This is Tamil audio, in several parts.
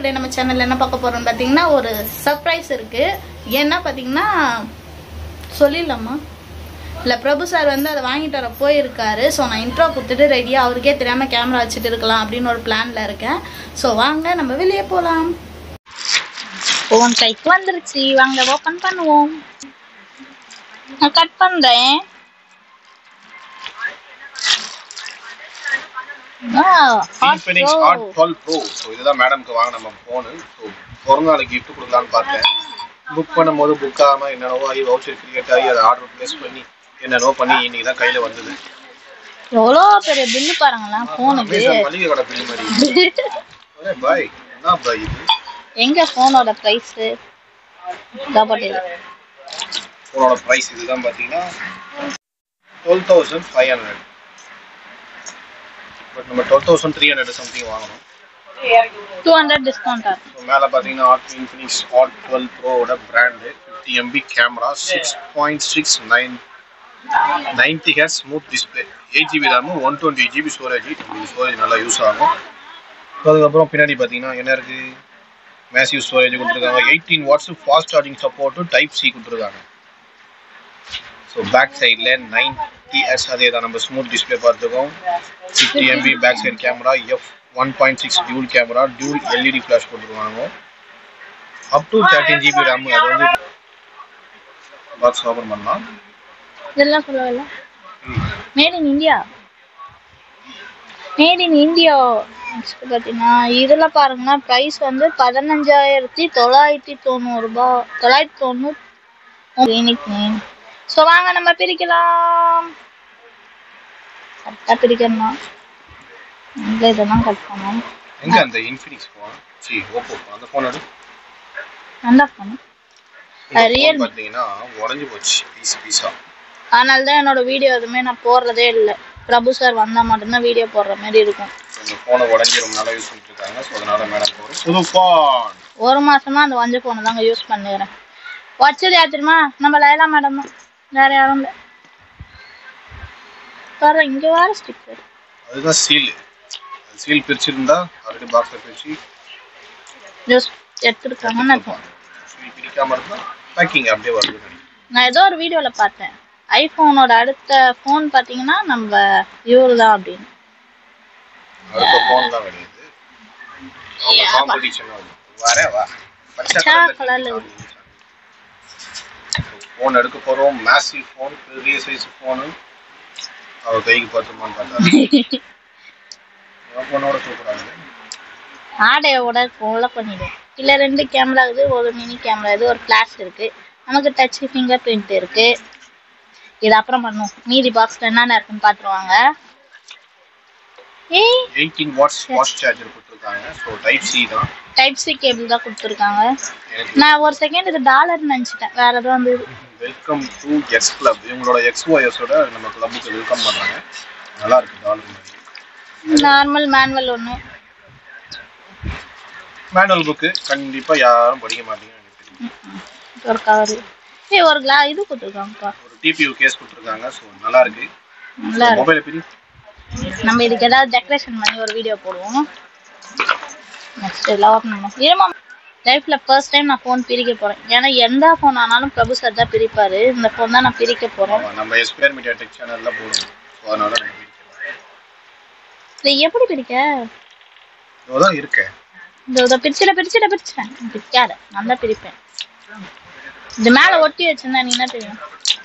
டுடே நம்ம சேனல்ல என்ன பார்க்க போறோம்னு பார்த்தீங்கன்னா ஒரு சர்ப்ரைஸ் இருக்கு என்ன பார்த்தீங்கன்னா சொல்லிடலாமா இல்லை பிரபு சார் வந்து அதை வாங்கிட்டு வர போயிருக்காரு ஸோ நான் இன்ட்ரோ கொடுத்துட்டு ரெடியாக அவருக்கே தெரியாமல் கேமரா வச்சுட்டு இருக்கலாம் அப்படின்னு ஒரு பிளானில் இருக்கேன் ஸோ வாங்க நம்ம வெளியே போகலாம் ஃபோன் கைக்கு வந்துருச்சு வாங்க ஓபன் பண்ணுவோம் நான் கட் பண்றேன் Infinix hot twelve pro so இதுதான் மேடம்க்கு வாங்க நம்ம ஃபோனு ஸோ பிறந்த நாளைக்கு gift கொடுக்கலான்னு பார்த்தேன் புக் பண்ணும்போது புக் ஆகாமல் என்னென்னவோ ஆகி வவுச்சர் கிரியேட் ஆகி அதை ஆர்டர் ப்ளேஸ் பண்ணி என்னென்னவோ பண்ணி இன்னைக்கு தான் கையில் வந்தது எவ்வளோ பெரிய பில்லு பாருங்களேன் ஃபோனுக்கு அமேசான் மளிகை கடை பில் மாதிரி அரே பாய் என்ன பாய் இது எங்க ஃபோனோட ப்ரைஸ் போட்டிது ஃபோனோட ப்ரைஸ் இதுதான் பார்த்தீங்கன்னா twelve thousand five hundred but நம்ம twelve thousand three hundred something வாங்கணும் டூ ஹண்ட்ரட் டிஸ்கவுண்ட் ஆகும் ஸோ மேலே பார்த்தீங்கன்னா ஆட் இன்ஃபினிக்ஸ் ஆட் டுவெல் ப்ரோவோட brand fifty MP camera six point six nine ninety ஹேர் smooth display eight GB RAM one twenty GB storage உங்களுக்கு ஸ்டோரேஜ் நல்லா யூஸ் ஆகும் So, அதுக்கப்புறம் பின்னாடி பார்த்தீங்கன்னா என்ன இருக்கு மேசிவ் ஸ்டோரேஜ் கொடுத்துருக்காங்க eighteen watts fast charging support type C கொடுத்துருக்காங்க ஸோ பேக் சைடில் நைன்டி எஸ் அதே தான் நம்ம ஸ்மூத் டிஸ்பிளே பார்த்துக்கோம் sixty MP back side camera F one point six dual camera dual LED flash கொடுத்துருவாங்க up to thirteen GB RAM அது வந்து பாக்ஸ் ஓப்பன் பண்ணலாம் இதெல்லாம் சொல்லவில்ல made in India made in India next பார்த்தீங்கன்னா இதில் பாருங்கன்னா ப்ரைஸ் வந்து பதினஞ்சாயிரத்தி தொள்ளாயிரத்தி தொண்ணூறுபா தொள்ளாயிரத்தி தொண்ணூறு யூனிக் நேம் ஸோ வாங்க நம்ம பிரிக்கலாம் கரெக்டாக பிரிக்கணும் இந்த இதெல்லாம் கட் பண்ணோம் எங்க அந்த இன்ஃபினிக்ஸ் ஃபோன் சி ஓப்போ அந்த ஃபோன் எடு நல்லா பண்ணணும் அது Realme. பார்த்தீங்கன்னா உடஞ்சி போச்சு பீஸ் பீஸா அதனால தான் என்னோட வீடியோ எதுவுமே நான் போடுறதே இல்லை பிரபு சார் வந்தால் மட்டும்தான் வீடியோ போடுற மாதிரி இருக்கும் இந்த ஃபோனை உடஞ்சி ரொம்ப நாளாக யூஸ் பண்ணிட்டு இருக்காங்க ஸோ அதனால மேடம் ஒரு புது ஃபோன் ஒரு மாசமா அந்த வஞ்ச ஃபோனை தாங்க யூஸ் பண்ணுறேன் வச்சது யார் தெரியுமா நம்ம லைலா மேடம் தான் வேற யாரும் இல்லை பாரு இங்க வேற ஸ்டிக்கர் அதுதான் சீல் சீல் பிரிச்சிருந்தா ஆல்ரெடி பாக்ஸில் பிரிச்சு யூஸ் எடுத்துருக்காங்கன்னு அர்த்தம். சீல் பிரிக்காம இருந்தா பேக்கிங் அப்படியே வருது நான் ஏதோ ஒரு வீடியோல பார்த்தேன் ஐஃபோனோட அடுத்த ஃபோன் பார்த்தீங்கன்னா நம்ம இவரு தான் அப்படின்னு அடுத்த ஃபோன் தான் கிடையாது அவங்க காம்படிஷன் வரே வா பச்சை பச்சை colourல இருக்கு. ஃபோன் எடுக்க போறோம் மேசிவ் ஃபோன் பெரிய சைஸ் ஃபோனு அவ கைக்கு பார்த்துமான்னு பார்த்தா என் ஃபோனோட சூப்பராக ஆடையோட கொலை பண்ணிடும் இல்ல ரெண்டு கேமரா இருக்குது ஒரு மினி கேமரா இது ஒரு ஃபிளாஷ் இருக்கு நமக்கு டச் ஃபிங்கர் பிரிண்ட் இருக்கு இது அப்புறம் பண்ணும் மீதி பாக்ஸ்ல என்னென்ன இருக்குன்னு பாத்துருவாங்க ஏய் எயிட்டீன் வாட்ஸ் ஃபாஸ்ட் சார்ஜர் கொடுத்துருக்காங்க ஸோ டைப் சி தான் டைப் சி கேபிள் தான் கொடுத்துருக்காங்க எனக்கு நான் ஒரு செகண்ட் இது டாலர் நினைச்சிட்டேன் வேற எதுவும் வந்து வெல்கம் டு எக்ஸ் கிளப் இவங்களோட எக்ஸ் ஓஎஸோட நம்ம கிளப்புக்கு வெல்கம் பண்ணுறாங்க நல்லா இருக்கு டாலர் மாதிரி நார்மல் மேனுவல் ஒன்று மேனுவல் புக்கு கண்டிப்பாக யாரும் படிக்க மாட்டீங்கன்னு எனக்கு தெரியும் ஒரு கவர் ஏய் ஒரு கிளா இது கொடுத்துருக்காங்கப்பா ஒரு டிபியூ கேஸ் கொடுத்துருக்காங்க ஸோ நல்லா இருக்கு நல்லா இருக்கு மொபைலை பிரி நம்ம இதுக்கு ஏதாவது டெக்கரேஷன் பண்ணி ஒரு வீடியோ போடுவோம் நெக்ஸ்ட் எல்லாம் ஓப்பன் பண்ணுவோம் ஏமா லைஃப்ல ஃபர்ஸ்ட் டைம் நான் ஃபோன் பிரிக்க போறேன் ஏன்னா எந்த ஃபோன் ஆனாலும் பிரபு சார் தான் பிரிப்பாரு இந்த ஃபோன் தான் நான் பிரிக்க போறேன் ஆமா, நம்ம எஸ்பிஆர் மீடியா டெக் சேனலில் போடுவோம் ஸோ அதனால நம்ம பிரிக்கலாம். இது எப்படி பிரிக்க இதோதான் இருக்கேன் இந்த இதை பிரிச்சிட பிரிச்சிட பிரிச்சிட்டேன் பிரிக்காத நான் தான் பிரிப்பேன் இது மேல ஒட்டி வச்சிருந்தா நீ என்ன தெரியும்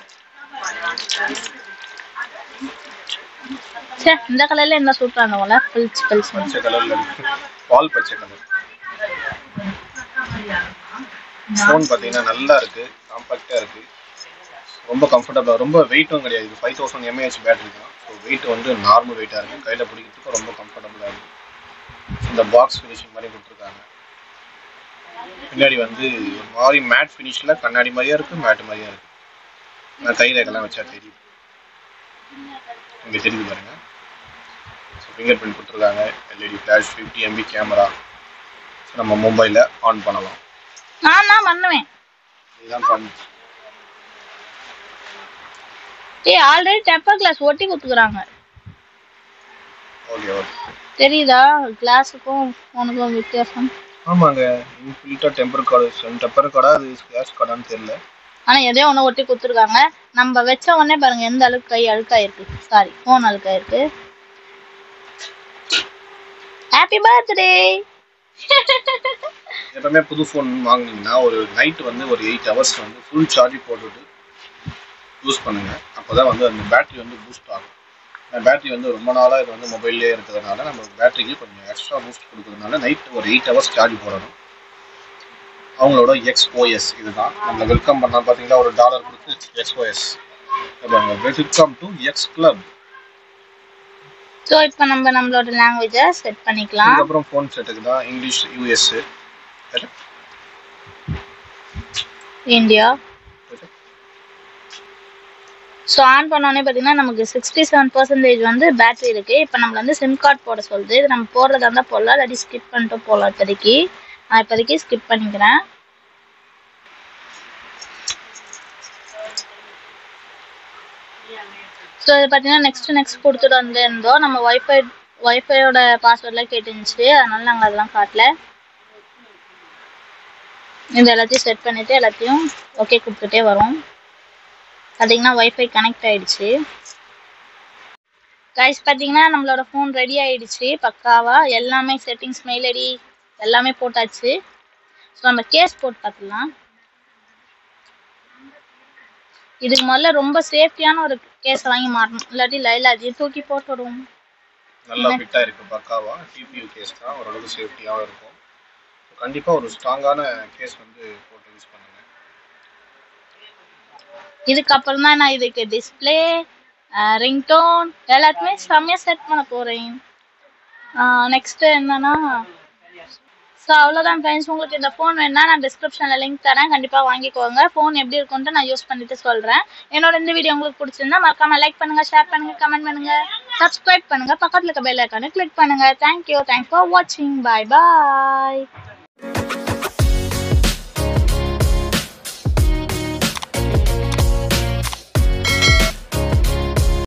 சே இந்த கலர்ல என்ன சூப்பரா இருந்தவங்கள பிளிச்சு பிளிச்சு பச்சை கலர்ல இருக்கு பால் பச்சை கலர் ஃபோன் பார்த்தீங்கன்னா நல்லா இருக்கு காம்பாக்டாக இருக்கு ரொம்ப கம்ஃபர்டபுளாக ரொம்ப வெயிட்டும் கிடையாது இது ஃபைவ் தௌசண்ட் எம்ஏஹெச் பேட்டரி தான் ஸோ வெயிட் வந்து நார்மல் வெயிட்டாக இருக்கு கையில் பிடிக்கிறதுக்கு ரொம்ப கம்ஃபர்டபுளாக இருக்கு இந்த பாக்ஸ் ஃபினிஷிங் மாதிரி கொடுத்துருக்காங்க பின்னாடி வந்து ஒரு மாதிரி மேட் ஃபினிஷில் கண்ணாடி மாதிரியா இருக்கு மேட் மாதிரியா இருக்கு நான் கையில் இதெல்லாம் வச்சா தெரியும் இங்கே தெரியுது பாருங்க ஸோ ஃபிங்கர் பிரிண்ட் கொடுத்துருக்காங்க LED flash fifty MP camera நம்ம மொபைலில் ஆன் பண்ணலாம் நான் தான் பண்ணுவேன் இதுதான் பண்ணு ஏய் ஆல்ரெடி டெம்பர் கிளாஸ் ஒட்டி கொடுத்துக்குறாங்க ஓகே ஓகே தெரியுதா கிளாஸுக்கும் ஃபோனுக்கும் வித்தியாசம் ஆமாங்க இன்ஃபில்ட்டா டெம்பர் கார்டு டெம்பர் கார்டா அது கேஷ் கார்டான்னு தெரியல ஆனா எதையோ ஒண்ணு ஒட்டி கொடுத்துருக்காங்க நம்ம வச்ச உடனே பாருங்க எந்த அளவுக்கு கை அழுக்காயிருக்கு சாரி ஃபோன் அழுக்காயிருக்கு ஹாப்பி பர்த்டே எப்பவுமே புது ஃபோன் வாங்குனீங்கன்னா ஒரு நைட் வந்து ஒரு எயிட் ஹவர்ஸ் வந்து ஃபுல் சார்ஜ் போட்டுட்டு யூஸ் பண்ணுங்க அப்போதான் வந்து அந்த பேட்டரி வந்து பூஸ்ட் ஆகும் பேட்டரி வந்து ரொம்ப நாளாக இது வந்து மொபைல்லே இருக்கிறதுனால நம்ம பேட்டரிக்கு கொஞ்சம் எக்ஸ்ட்ரா பூஸ்ட் கொடுக்கறதுனால நைட் ஒரு எயிட் ஹவர்ஸ் சார்ஜ் போடணும் அவங்களோட எக்ஸ்ஓஎஸ் இதுதான் நம்மளை வெல்கம் பண்ணா பார்த்தீங்களா ஒரு டாலர் கொடுத்து XOS welcome to X club so இப்போ நம்ம நம்மளோட லாங்குவேஜை செட் பண்ணிக்கலாம் அதுக்கப்புறம் ஃபோன் செட்டுக்கு தான் English US India so on பண்ணோடனே பார்த்தீங்கன்னா நமக்கு சிக்ஸ்டி செவன் பர்சன்டேஜ் வந்து பேட்டரி இருக்கு இப்போ நம்மள வந்து சிம் கார்டு போட சொல்லுது இது நம்ம போடுறதா இருந்தால் போடலாம் இல்லாட்டி ஸ்கிப் பண்ணிட்டு போகலாம் இப்போதைக்கு நான் இப்போதைக்கு ஸ்கிப் பண்ணிக்கிறேன் ஸோ இது பார்த்தீங்கன்னா நெக்ஸ்ட் நெக்ஸ்ட் கொடுத்துட்டு வந்து இருந்தோம் நம்ம ஒய்ஃபை ஒய்ஃபையோட பாஸ்வேர்ட்லாம் கேட்டுருந்துச்சு அதனால நாங்கள் அதெல்லாம் காட்டல இந்த எல்லாத்தையும் செட் பண்ணிட்டு எல்லாத்தையும் ஓகே கொடுத்துட்டே வரோம் பார்த்தீங்கன்னா ஒய்ஃபை கனெக்ட் ஆயிடுச்சு கைஸ் பார்த்தீங்கன்னா நம்மளோட ஃபோன் ரெடி ஆயிடுச்சு பக்காவா எல்லாமே செட்டிங்ஸ் மெயில் ஐடி எல்லாமே போட்டாச்சு ஸோ நம்ம கேஸ் போட்டு பார்த்துக்கலாம் இதுக்கு முதல்ல ரொம்ப சேஃப்டியான ஒரு கேஸ் வாங்கி மாட்டணும் இல்லாட்டி லைல அதையும் தூக்கி போட்டுடுவோம் நல்லா ஃபிட்டாக இருக்கு பக்காவா டிபியூ கேஸ் தான் ஓரளவுக்கு சேஃப்டியாகவும் இருக்கும் கண்டிப்பாக ஒரு ஸ்ட்ராங்கான கேஸ் வந்து போட்டு யூஸ் பண்ணுங்க இதுக்கப்புறம் தான் நான் இதுக்கு டிஸ்பிளே ரிங்டோன் எல்லாத்தையுமே செம்மையாக செட் பண்ண போகிறேன் நெக்ஸ்ட் என்னன்னா ஸோ அவ்வளோதான் ஃப்ரெண்ட்ஸ் உங்களுக்கு இந்த ஃபோன் வேணா நான் டிஸ்கிரிப்ஷனில் லிங்க் தரேன் கண்டிப்பாக வாங்கிக்கோங்க ஃபோன் எப்படி இருக்குன்ட்டு நான் யூஸ் பண்ணிட்டு சொல்கிறேன் என்னோட இந்த வீடியோ உங்களுக்கு பிடிச்சிருந்தா மறக்காம லைக் பண்ணுங்க ஷேர் பண்ணுங்க கமெண்ட் பண்ணுங்க சப்ஸ்கிரைப் பண்ணுங்க பக்கத்தில் இருக்க பெல் ஐக்கானை கிளிக் பண்ணுங்க தேங்க்யூ தேங்க்ஸ் ஃபார் வாட்சிங் பாய் பாய்